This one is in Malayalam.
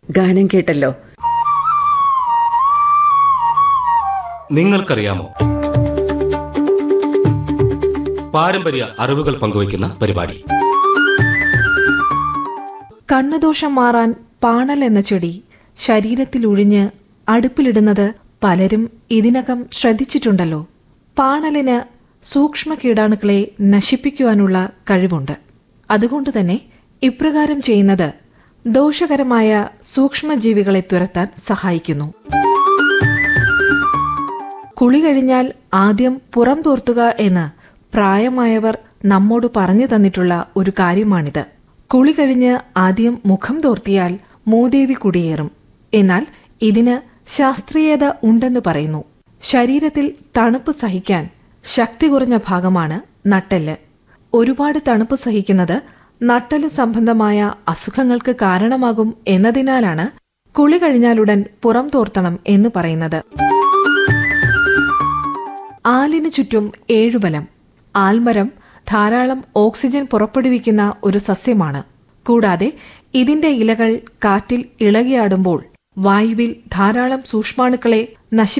ഗാനം കേട്ടല്ലോ നിങ്ങൾക്കറിയാമോ പാരമ്പര്യ അറിവുകൾ പങ്കുവയ്ക്കുന്ന പരിപാടി കണ്ണുദോഷം മാറാൻ പാണൽ എന്ന ചെടി ശരീരത്തിലുഴിഞ്ഞ് അടുപ്പിലിടുന്നത് പലരും ഇതിനകം ശ്രദ്ധിച്ചിട്ടുണ്ടല്ലോ പാണലിന് സൂക്ഷ്മ കീടാണുക്കളെ നശിപ്പിക്കുവാനുള്ള കഴിവുണ്ട് അതുകൊണ്ട് തന്നെ ഇപ്രകാരം ചെയ്യുന്നത് ദോഷകരമായ സൂക്ഷ്മജീവികളെ തുരത്താൻ സഹായിക്കുന്നു കുളി കഴിഞ്ഞാൽ ആദ്യം പുറം തോർത്തുക എന്ന് പ്രായമായവർ നമ്മോട് പറഞ്ഞു തന്നിട്ടുള്ള ഒരു കാര്യമാണിത് കുളി കഴിഞ്ഞ് ആദ്യം മുഖം തോർത്തിയാൽ മൂദേവി കുടിയേറും എന്നാൽ ഇതിന് ശാസ്ത്രീയത ഉണ്ടെന്ന് പറയുന്നു ശരീരത്തിൽ തണുപ്പ് സഹിക്കാൻ ശക്തി കുറഞ്ഞ ഭാഗമാണ് നട്ടെല്ല് ഒരുപാട് തണുപ്പ് സഹിക്കുന്നത് നട്ടെല്ല് സംബന്ധമായ അസുഖങ്ങൾക്ക് കാരണമാകും എന്നതിനാലാണ് കുളി കഴിഞ്ഞാലുടൻ പുറം തോർത്തണം എന്ന് പറയുന്നത് ആലിനു ചുറ്റും ഏഴുവലം ആൽമരം ധാരാളം ഓക്സിജൻ പുറപ്പെടുവിക്കുന്ന ഒരു സസ്യമാണ് കൂടാതെ ഇതിന്റെ ഇലകൾ കാറ്റിൽ ഇളകിയാടുമ്പോൾ വായുവിൽ ധാരാളം സൂക്ഷ്മാണുക്കളെ നശി